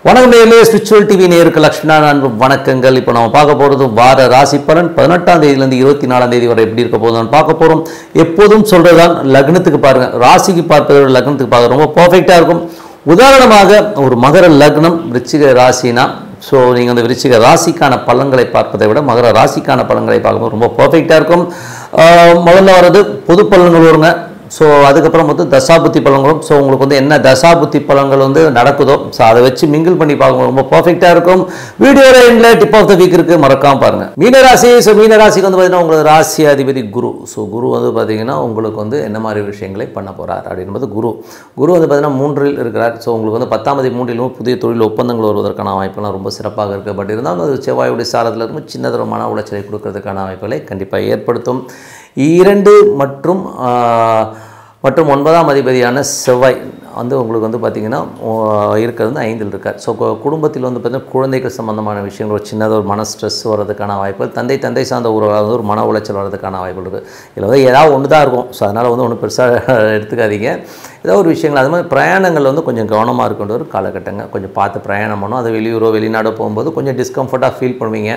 வணக்கம் நேர்களே spiritual TV நேருக்கு லக்ஷ்மணா அன்பு வணக்கங்கள் இப்போ நம்ம பார்க்க போகிறது வார ராசி பலன் பதினெட்டாம் தேதியிலேருந்து இருபத்தி நாலாம் தேதி வரை எப்படி இருக்க போகுதுன்னு பார்க்க போகிறோம் எப்போதும் சொல்கிறது தான் லக்னத்துக்கு பாருங்கள் ராசிக்கு பார்ப்பதை விட லக்னத்துக்கு பார்க்க ரொம்ப பர்ஃபெக்டாக இருக்கும் உதாரணமாக ஒரு மகர லக்னம் விருச்சிக ராசினா ஸோ நீங்கள் அந்த விருச்சிக ராசிக்கான பலன்களை பார்ப்பதை விட மகர ராசிக்கான பலன்களை பார்க்கும்போது ரொம்ப பர்ஃபெக்டாக இருக்கும் ஆஹ் முதல்ல வர்றது பொது பலன்கள் வருங்க ஸோ அதுக்கப்புறம் வந்து தசாபுத்தி பலன்களும் ஸோ உங்களுக்கு வந்து என்ன தசாபுத்தி பலன்கள் வந்து நடக்குதோ ஸோ அதை வச்சு மிங்கிள் பண்ணி பார்க்கும்போது ரொம்ப பர்ஃபெக்டாக இருக்கும் வீடியோவில் எண்டில் டிப் ஆஃப் த வீக் இருக்குது மறக்காம பாருங்கள் மீனராசி ஸோ மீனராசிக்கு வந்து பார்த்தீங்கன்னா உங்களுக்கு ராசி அதிபதி குரு ஸோ குரு வந்து பார்த்தீங்கன்னா உங்களுக்கு வந்து என்ன மாதிரி விஷயங்களை பண்ண போகிறார் அப்படின்பது குரு குரு வந்து பார்த்தீங்கன்னா மூன்றில் இருக்கிறார் ஸோ உங்களுக்கு வந்து பத்தாம் தேதி மூன்றிலும் புதிய தொழில் ஒப்பந்தங்கள் வருவதற்கான வாய்ப்புலாம் ரொம்ப சிறப்பாக இருக்குது பட் இருந்தாலும் அது செவ்வாயுடைய சாரத்தில் இருக்கும் சின்னதொரு மன உளைச்சலை கொடுக்கறதுக்கான வாய்ப்புகளை கண்டிப்பாக ஏற்படுத்தும் இரண்டு மற்றும் ஆஹ், மற்றும் ஒன்பதாம் அதிபதியான செவ்வாய் வந்து உங்களுக்கு வந்து பார்த்திங்கன்னா இருக்கிறது வந்து ஐந்தில் இருக்கார் ஸோ குடும்பத்தில் வந்து பார்த்திங்கன்னா குழந்தைகள் சம்மந்தமான விஷயங்கள் ஒரு சின்னதாக ஒரு மன ஸ்ட்ரெஸ் வர்றதுக்கான வாய்ப்புகள் தந்தை தந்தை சார்ந்த உறவாக வந்து ஒரு மன உளைச்சல் வர்றதுக்கான வாய்ப்புகள் இருக்குது இதில் வந்து ஏதாவது ஒன்று தான் இருக்கும் ஸோ அதனால் வந்து ஒன்றும் பெருசாக எடுத்துக்காதீங்க ஏதோ ஒரு விஷயங்கள் அது மாதிரி பிரயாணங்கள் வந்து கொஞ்சம் கவனமாக இருக்கின்ற ஒரு காலகட்டங்க கொஞ்சம் பார்த்து பிரயாணம் பண்ணணும் அது வெளியூரோ வெளிநாடோ போகும்போது கொஞ்சம் டிஸ்கம்ஃபர்ட்டாக ஃபீல் பண்ணுவீங்க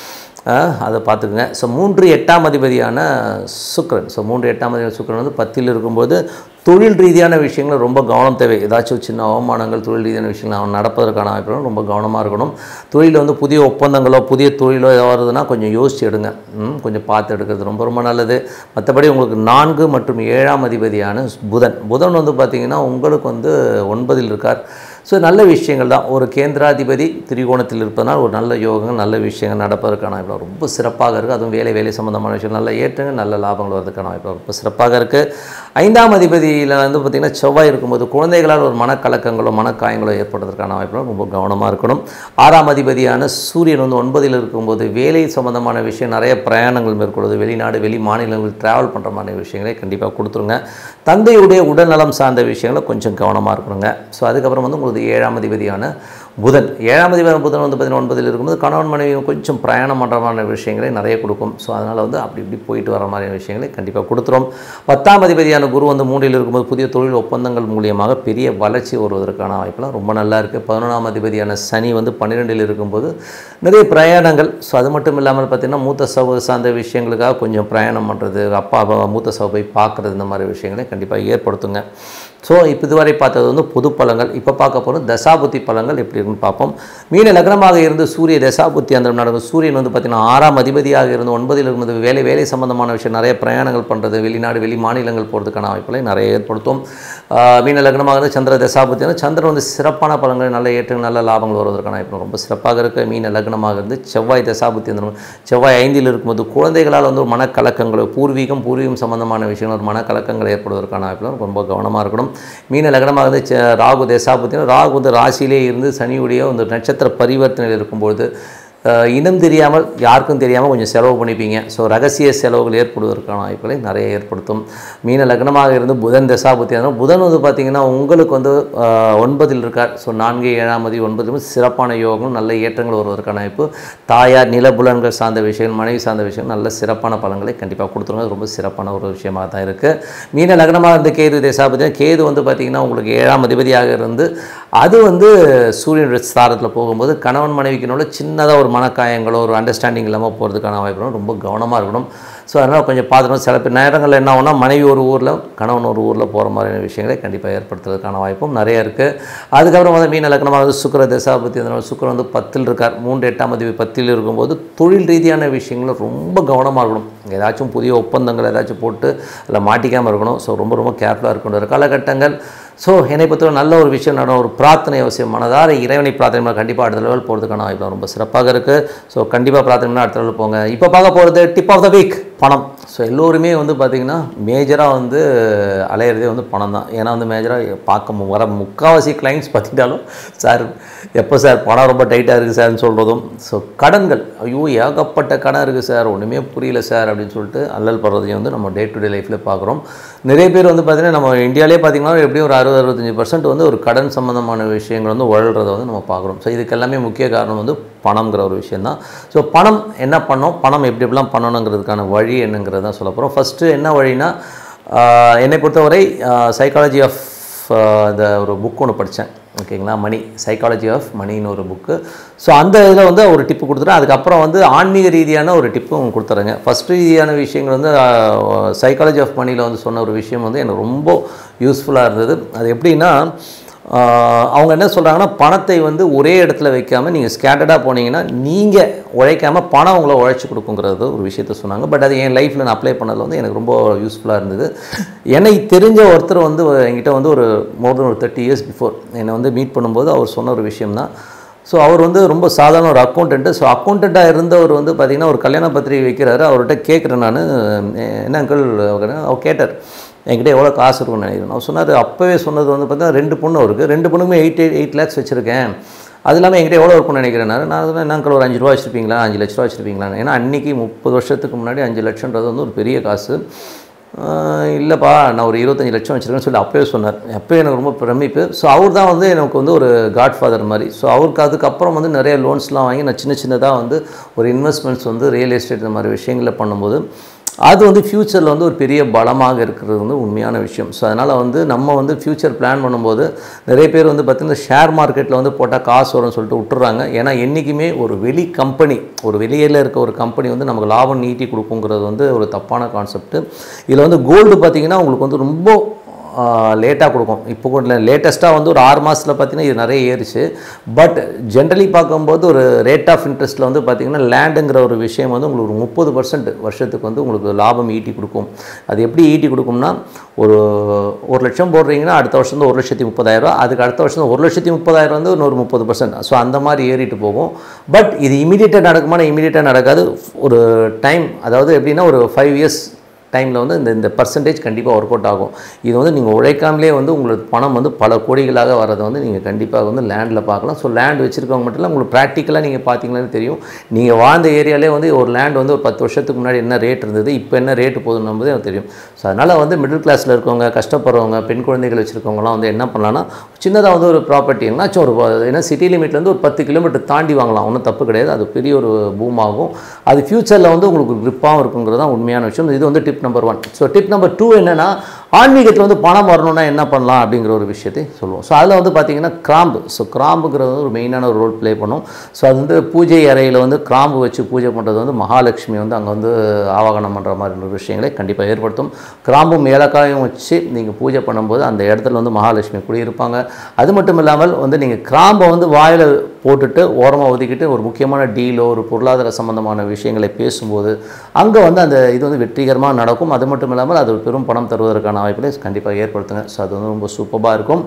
ஆஹ் அதை பார்த்துக்குங்க ஸோ மூன்று எட்டாம் அதிபதியான சுக்கிரன் ஸோ மூன்று எட்டாம் அதிபதி சுக்கிரன் வந்து பத்தில் இருக்கும்போது தொழில் ரீதியான விஷயங்கள் ரொம்ப கவனம் தேவை ஏதாச்சும் ஒரு சின்ன அவமானங்கள் தொழில் ரீதியான விஷயங்கள் அவன் நடப்பதற்கான வாய்ப்புகள் ரொம்ப கவனமாக இருக்கணும் தொழிலில் வந்து புதிய ஒப்பந்தங்களோ புதிய தொழிலோ ஏதாவது வருதுன்னா கொஞ்சம் யோசிச்சு எடுங்க ம், கொஞ்சம் பார்த்து எடுக்கிறது ரொம்ப ரொம்ப நல்லது மற்றபடி உங்களுக்கு நான்கு மற்றும் ஏழாம் அதிபதியான புதன் புதன் வந்து பார்த்திங்கன்னா உங்களுக்கு வந்து ஒன்பதில் இருக்கார் ஸோ நல்ல விஷயங்கள் தான் ஒரு கேந்திராதிபதி திரிகோணத்தில் இருப்பதனால் ஒரு நல்ல யோகங்கள் நல்ல விஷயங்கள் நடப்பதற்கான வாய்ப்பு ரொம்ப சிறப்பாக இருக்குது அதுவும் வேலை வேலை சம்மந்தமான விஷயம் நல்ல ஏற்றங்கள் நல்ல லாபங்கள் வரதுக்கான வாய்ப்பு ரொம்ப சிறப்பாக இருக்குது ஐந்தாம் அதிபதியில் வந்து பார்த்திங்கன்னா செவ்வாய் இருக்கும்போது குழந்தைகளால் ஒரு மனக்கலக்கங்களோ மனக்காயங்களோ ஏற்படுறதுக்கான வாய்ப்பு ரொம்ப கவனமாக இருக்கணும் ஆறாம் அதிபதியான சூரியன் வந்து ஒன்பதில் இருக்கும்போது வேலை சம்மந்தமான விஷயம் நிறைய பிரயாணங்கள் மேற்கொள்வது வெளிநாடு வெளி மாநிலங்கள் ட்ராவல் பண்ணுற மாதிரி விஷயங்களை கண்டிப்பாக கொடுத்துருங்க தந்தையுடைய உடல்நலம் சார்ந்த விஷயங்களை கொஞ்சம் கவனமாக இருக்கணுங்க ஸோ அதுக்கப்புறம் வந்து உங்களுக்கு ஏழாம் அதிபதியான புதன் ஏழாம் அதிபதியான புதன் வந்து பார்த்தீங்கன்னா ஒன்பதில் இருக்கும்போது கணவன் மனைவி கொஞ்சம் பிரயாணம் பண்ணுற மாதிரி விஷயங்களை நிறைய கொடுக்கும் ஸோ அதனால் வந்து அப்படி இப்படி போயிட்டு வர மாதிரியான விஷயங்களை கண்டிப்பாக கொடுத்துரும் பத்தாம் அதிபதியான குரு வந்து மூன்றில் இருக்கும்போது புதிய தொழில் ஒப்பந்தங்கள் மூலியமாக பெரிய வளர்ச்சி வருவதற்கான வாய்ப்பெல்லாம் ரொம்ப நல்லா இருக்குது பதினொன்றாம் அதிபதியான சனி வந்து பன்னிரெண்டில் இருக்கும்போது நிறைய பிரயாணங்கள் ஸோ அது மட்டும் இல்லாமல் பார்த்திங்கன்னா மூத்த சகோதர சார்ந்த விஷயங்களுக்காக கொஞ்சம் பிரயாணம் பண்ணுறது அப்பா அப்பா மூத்த சகோ போய் பார்க்குறது இந்த மாதிரி விஷயங்களை கண்டிப்பாக ஏற்படுத்துங்க ஸோ இப்போ இதுவரை பார்த்தது வந்து பொது பலங்கள் இப்போ பார்க்க போகிறோம் தசாபுத்தி பலங்கள் எப்படி இருக்குன்னு பார்ப்போம் மீன லக்னமாக இருந்து சூரிய தசாபுத்தி அந்த நடக்கும் சூரியன் வந்து பார்த்திங்கன்னா ஆறாம் அதிபதியாக இருந்து ஒன்பதில் இருக்கும்போது வேலை வேலை சம்பந்தமான விஷயம் நிறைய பிரயாணங்கள் பண்ணுறது வெளிநாடு வெளி மாநிலங்கள் போகிறதுக்கான வாய்ப்புகளை நிறைய ஏற்படுத்தும் ஆஹ் மீன லக்னமாக இருந்து சந்திர தசாபுத்தி சந்திரன் வந்து சிறப்பான பலன்கள் நல்ல ஏற்றங்கள் நல்ல லாபங்கள் வருவதற்கான வாய்ப்பு ரொம்ப சிறப்பாக இருக்குது மீன லக்னமாக இருந்து செவ்வாய் தசாபுத்தி அந்த செவ்வாய் ஐந்தில் இருக்கும்போது குழந்தைகளால் வந்து ஒரு மனக்கலக்கங்கள் பூர்வீகம் பூர்வீகம் சம்பந்தமான விஷயங்கள் ஒரு மனக்கலக்கங்கள் ஏற்படுவதற்கான வாய்ப்புகள் ரொம்ப கவனமாக இருக்கணும் மீன லக்னமாக இருந்து ச- ராகு தசாபுத்தினா ராகு வந்து ராசியிலே இருந்து சனியுடைய அந்த நட்சத்திர பரிவர்த்தனையில் இருக்கும்பொழுது அஹ், இனம் தெரியாமல் யாருக்கும் தெரியாமல் கொஞ்சம் செலவு பண்ணிப்பீங்க ஸோ ரகசிய செலவுகள் ஏற்படுவதற்கான வாய்ப்புகளை நிறைய ஏற்படுத்தும் மீன லக்னமாக இருந்து புதன் தசாபுத்தி அதனால் புதன் வந்து பார்த்திங்கன்னா உங்களுக்கு வந்து அஹ், ஒன்பதில் இருக்கார் ஸோ நான்கு ஏழாம் மதி ஒன்பதிலும் சிறப்பான யோகம் நல்ல ஏற்றங்கள் வருவதற்கான வாய்ப்பு தாயார் நிலபுலன்கள் சார்ந்த விஷயங்கள் மனைவி சார்ந்த விஷயங்கள் நல்ல சிறப்பான பலன்களை கண்டிப்பாக கொடுத்துருங்க அது ரொம்ப சிறப்பான ஒரு விஷயமாக தான் இருக்குது மீன லக்னமாக இருந்து கேது தசாபதி கேது வந்து பார்த்திங்கன்னா உங்களுக்கு ஏழாம் அதிபதியாக இருந்து அது வந்து சூரியனுடைய ஸ்தானத்தில் போகும்போது கணவன் மனைவிக்கினோட சின்னதாக ஒரு மனக்காயங்களோ ஒரு அண்டர்ஸ்டாண்டிங் இல்லாமல் போகிறதுக்கான வாய்ப்பு ரொம்ப கவனமாக இருக்கணும் ஸோ அதனால் கொஞ்சம் பார்த்துக்கணும் சில பேர் நேரங்களில் என்ன ஆகும்னா மனைவி ஒரு ஊரில் கணவன் ஒரு ஊரில் போகிற மாதிரியான விஷயங்களை கண்டிப்பாக ஏற்படுத்துறதுக்கான வாய்ப்பும் நிறைய இருக்குது அதுக்கப்புறம் வந்து மீன லக்னமாக வந்து சுக்கர தசாபதி அதனால் சுக்கரன் வந்து பத்தில் இருக்கார் மூன்று எட்டாம் அதிபதி பத்தில் இருக்கும்போது தொழில் ரீதியான விஷயங்கள ரொம்ப கவனமாக இருக்கணும் ஏதாச்சும் புதிய ஒப்பந்தங்கள் ஏதாச்சும் போட்டு அதில் மாட்டிக்காமல் இருக்கணும் ஸோ ரொம்ப ரொம்ப கேர்ஃபுல்லாக இருக்கணும் ஒரு காலகட்டங்கள் ஸோ என்னை பொறுத்தவரை நல்ல ஒரு விஷயம் நடக்கும் ஒரு பிரார்த்தனை அவசியம் மனதார இறைவனை பிரார்த்தனை பண்ணா கண்டிப்பாக அடுத்த லெவல் போகிறதுக்கான வாய்ப்பு ரொம்ப சிறப்பாக இருக்குது ஸோ கண்டிப்பாக பிரார்த்தனை பண்ணா அடுத்த லெவல் போங்க இப்போ பார்க்க போகிறது டிப் ஆஃப் த வீக் பணம் ஸோ எல்லோருமே வந்து பார்த்திங்கன்னா மேஜராக வந்து அலையிறதே வந்து பணம் தான் ஏன்னா வந்து மேஜராக பார்க்க மு- வர முக்கால்வாசி கிளைண்ட்ஸ் பார்த்துட்டாலும் சார் எப்போ சார் பணம் ரொம்ப டைட்டாக இருக்குது சார்னு சொல்கிறதும் ஸோ கடன்கள் ஐயோ ஏகப்பட்ட கடன் இருக்குது சார் ஒன்றுமே புரியல சார் அப்படின்னு சொல்லிட்டு அல்லல் படுறதையும் வந்து நம்ம டே டு டே லைஃப்பில் பார்க்குறோம் நிறைய பேர் வந்து பார்த்திங்கன்னா நம்ம இந்தியாவிலே பார்த்திங்கன்னா எப்படியும் ஒரு அறுபது அறுபத்தஞ்சு பர்சன்ட் வந்து ஒரு கடன் சம்மந்தமான விஷயங்கள் வந்து உழல்றதை வந்து நம்ம பார்க்குறோம் ஸோ இதுக்கு எல்லாமே முக்கிய காரணம் வந்து பணம்ங்கிற ஒரு விஷயந்தான் ஸோ பணம் என்ன பண்ணோம் பணம் எப்படி எப்படிலாம் பண்ணணுங்கிறதுக்கான வழி என்னங்கிறது தான் சொல்ல போகிறோம் ஃபஸ்ட்டு என்ன வழினா ஆஹ் என்னை பொறுத்தவரை சைக்காலஜி ஆஃப் இந்த ஒரு புக் ஒன்று படித்தேன் ஓகேங்களா மணி சைக்காலஜி ஆஃப் மணின்னு ஒரு புக்கு ஸோ அந்த இதில் வந்து ஒரு டிப்பு கொடுத்துட்டேன் அதுக்கப்புறம் வந்து ஆன்மீக ரீதியான ஒரு டிப்பும் கொடுத்துறேங்க ஃபஸ்ட் ரீதியான விஷயங்கள் வந்து சைக்காலஜி ஆஃப் மணியில் வந்து சொன்ன ஒரு விஷயம் வந்து எனக்கு ரொம்ப யூஸ்ஃபுல்லாக இருந்தது அது எப்படின்னா ஆஹ் அவங்க என்ன சொல்கிறாங்கன்னா பணத்தை வந்து ஒரே இடத்துல வைக்காமல் நீங்கள் ஸ்கேட்டர்டாக போனீங்கன்னா நீங்கள் உழைக்காமல் பணம் உங்களை உழைச்சி கொடுக்குங்கிறது ஒரு விஷயத்த சொன்னாங்க பட் அது என் லைஃப்பில் நான் அப்ளை பண்ணதில் வந்து எனக்கு ரொம்ப யூஸ்ஃபுல்லாக இருந்தது எனக்கு தெரிஞ்ச ஒருத்தர் வந்து என்கிட்ட வந்து ஒரு மோர் தென் ஒரு தேர்ட்டி இயர்ஸ் பிஃபோர் என்னை வந்து மீட் பண்ணும்போது அவர் சொன்ன ஒரு விஷயம் தான் ஸோ அவர் வந்து ரொம்ப சாதாரண ஒரு அக்கௌண்டண்ட்டு ஸோ அக்கௌண்டண்ட்டாக இருந்தவர் வந்து பார்த்திங்கன்னா ஒரு கல்யாண பத்திரிகை வைக்கிறாரு அவர்கிட்ட கேட்குறேன் நான் என்ன அங்கிள் அவர் கேட்டார் என்கிட்ட எவ்வளோ காசு இருக்கும்னு நினைக்கிறேன் அவர் சொன்னார் அப்போவே சொன்னது வந்து பார்த்தீங்கன்னா ரெண்டு பொண்ணு இருக்குது ரெண்டு பொண்ணுமே எயிட் எயிட் லேக்ஸ் வச்சுருக்கேன் அது இல்லாமல் என்கிட்ட எவ்வளோ இருக்கும்னு நினைக்கிறேன் நான் நான் சொன்னேன் என்ன ஒரு அஞ்சு ரூபா வச்சுருப்பீங்களா அஞ்சு லட்ச ரூபா வச்சுருப்பீங்களா ஏன்னா அன்றைக்கி முப்பது வருஷத்துக்கு முன்னாடி அஞ்சு லட்சன்றது வந்து ஒரு பெரிய காசு ஆஹ் இல்லைப்பா நான் ஒரு இருபத்தஞ்சி லட்சம் வச்சுருக்கேன்னு சொல்லி அப்போவே சொன்னார் அப்போயே எனக்கு ரொம்ப பிரமிப்பு ஸோ அவர் தான் வந்து எனக்கு வந்து ஒரு காட்ஃபாதர் மாதிரி ஸோ அவருக்கு அதுக்கப்புறம் வந்து நிறைய லோன்ஸ்லாம் வாங்கி நான் சின்ன சின்னதாக வந்து ஒரு இன்வெஸ்ட்மெண்ட்ஸ் வந்து ரியல் எஸ்டேட் இந்த மாதிரி விஷயங்களை பண்ணும்போது அது வந்து ஃப்யூச்சரில் வந்து ஒரு பெரிய பலமாக இருக்கிறது வந்து உண்மையான விஷயம் ஸோ அதனால் வந்து நம்ம வந்து ஃப்யூச்சர் பிளான் பண்ணும்போது நிறைய பேர் வந்து பார்த்திங்கன்னா ஷேர் மார்க்கெட்டில் வந்து போட்டால் காசு வரும்னு சொல்லிட்டு விட்டுறாங்க ஏன்னா என்றைக்குமே ஒரு வெளி கம்பெனி ஒரு வெளியில் இருக்க ஒரு கம்பெனி வந்து நமக்கு லாபம் நீட்டி கொடுக்குங்கிறது வந்து ஒரு தப்பான கான்செப்ட் இதில் வந்து கோல்டு பார்த்திங்கன்னா உங்களுக்கு வந்து ரொம்ப லேட்டாக கொடுக்கும் இப்போ கூட லேட்டஸ்ட்டாக வந்து ஒரு ஆறு மாதத்தில் பார்த்தீங்கன்னா இது நிறைய ஏறிச்சு பட் ஜென்ரலி பார்க்கும்போது ஒரு ரேட் ஆஃப் இன்ட்ரெஸ்ட்டில் வந்து பார்த்திங்கன்னா லேண்டுங்கிற ஒரு விஷயம் வந்து உங்களுக்கு ஒரு முப்பது பர்சன்ட் வருஷத்துக்கு வந்து உங்களுக்கு லாபம் ஈட்டி கொடுக்கும் அது எப்படி ஈட்டி கொடுக்கும்னா ஒரு ஒரு லட்சம் போடுறீங்கன்னா அடுத்த வருஷம் வந்து ஒரு லட்சத்தி முப்பதாயிரரூவா அதுக்கு அடுத்த வருஷம் ஒரு லட்சத்தி முப்பதாயிரம் வந்து இன்னொரு முப்பது பர்சன்ட் ஸோ அந்த மாதிரி ஏறிட்டு போகும் பட் இது இமீடியட்டாக நடக்குமா இமீடியட்டாக நடக்காது ஒரு டைம் அதாவது எப்படின்னா ஒரு ஃபைவ் இயர்ஸ் டைமில் வந்து இந்த இந்த பர்சன்டேஜ் கண்டிப்பாக ஒர்க் அவுட் ஆகும் இது வந்து நீங்கள் உழைக்காமலே வந்து உங்களுக்கு பணம் வந்து பல கோடிகளாக வரதை வந்து நீங்கள் கண்டிப்பாக வந்து லேண்டில் பார்க்கலாம் ஸோ லேண்ட் வச்சுருக்கவங்க மட்டும் இல்லை உங்களுக்கு ப்ராக்டிக்கலாக நீங்கள் பார்த்தீங்களான்னு தெரியும் நீங்கள் வாழ்ந்த ஏரியாலே வந்து ஒரு லேண்ட் வந்து ஒரு பத்து வருஷத்துக்கு முன்னாடி என்ன ரேட் இருந்தது இப்போ என்ன ரேட்டு போகுதுன்னு என்பது எனக்கு தெரியும் ஸோ அதனால் வந்து மிடில் கிளாஸில் இருக்கவங்க கஷ்டப்படுறவங்க பெண் குழந்தைகள் வச்சுருக்கவங்களாம் வந்து என்ன பண்ணலாம்னா சின்னதாக வந்து ஒரு ப்ராப்பர்ட்டி எங்கனாச்சும் ஒரு ஏன்னா சிட்டி லிமிட்லேருந்து ஒரு பத்து கிலோமீட்டர் தாண்டி வாங்கலாம் ஒன்றும் தப்பு கிடையாது அது பெரிய ஒரு பூம் ஆகும் அது ஃப்யூச்சரில் வந்து உங்களுக்கு க்ரிப்பாகவும் இருக்குங்கிறது தான் உண்மையான விஷயம் இது வந்து tip number one so tip number two என்னென்னா ஆன்மீகத்தில் வந்து பணம் வரணும்னா என்ன பண்ணலாம் அப்படிங்கிற ஒரு விஷயத்தை சொல்லுவோம் ஸோ அதில் வந்து பார்த்திங்கன்னா கிராம்பு ஸோ கிராம்புங்கிறது வந்து ஒரு மெயினான ஒரு ரோல் ப்ளே பண்ணும் ஸோ அது வந்து பூஜை அறையில் வந்து கிராம்பு வச்சு பூஜை பண்ணுறது வந்து மகாலட்சுமி வந்து அங்கே வந்து ஆவாகனம் பண்ணுற மாதிரி ஒரு விஷயங்களை கண்டிப்பாக ஏற்படுத்தும் கிராம்பும் ஏலக்காயும் வச்சு நீங்கள் பூஜை பண்ணும்போது அந்த இடத்துல வந்து மகாலட்சுமி குடியிருப்பாங்க அது மட்டும் இல்லாமல் வந்து நீங்கள் கிராம்பை வந்து வாயில் போட்டுட்டு ஓரமாக ஒதுக்கிட்டு ஒரு முக்கியமான டீலோ ஒரு பொருளாதார சம்பந்தமான விஷயங்களை பேசும்போது அங்கே வந்து அந்த இது வந்து வெற்றிகரமாக நடக்கும் அது மட்டும் இல்லாமல் அது ஒரு பெரும் பணம் தருவதற்கான வாய்ப்புகளை கண்டிப்பாக ஏற்படுத்துங்க ஸோ அது வந்து ரொம்ப சூப்பராக இருக்கும்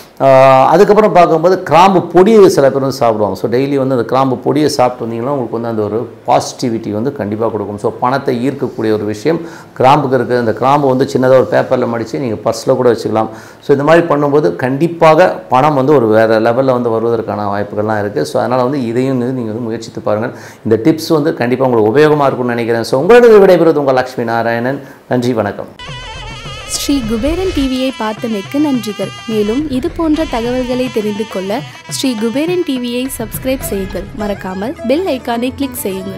ஆஹ் அதுக்கப்புறம் பார்க்கும்போது கிராம்பு பொடியை சில பேர் வந்து சாப்பிடுவாங்க ஸோ டெய்லி வந்து அந்த கிராம்பு பொடியை சாப்பிட்டு வந்தீங்கன்னா உங்களுக்கு வந்து அந்த ஒரு பாசிட்டிவிட்டி வந்து கண்டிப்பாக கொடுக்கும் ஸோ பணத்தை ஈர்க்கக்கூடிய ஒரு விஷயம் கிராம்புக்கு இருக்குது அந்த கிராம்பு வந்து சின்னதாக ஒரு பேப்பரில் மடித்து நீங்கள் பர்ஸில் கூட வச்சுக்கலாம் ஸோ இந்த மாதிரி பண்ணும்போது கண்டிப்பாக பணம் வந்து ஒரு வேறு லெவலில் வந்து வருவதற்கான வாய்ப்புகள்லாம் இருக்குது ஸோ அதனால் வந்து இதையும் வந்து நீங்கள் வந்து முயற்சித்து பாருங்கள் இந்த டிப்ஸ் வந்து கண்டிப்பாக உங்களுக்கு உபயோகமாக இருக்கும்னு நினைக்கிறேன் ஸோ உங்களோட விடைபெறுவது உங்கள் லக்ஷ்மி நாராயணன் நன்றி வணக்கம் ஸ்ரீ குபேரன் டிவியை பார்த்தமைக்கு நன்றிகள் மேலும் இது போன்ற தகவல்களை தெரிந்து கொள்ள ஸ்ரீ குபேரன் டிவியை சப்ஸ்கிரைப் செய்யுங்கள் மறக்காமல் பெல் ஐக்கானை கிளிக் செய்யுங்கள்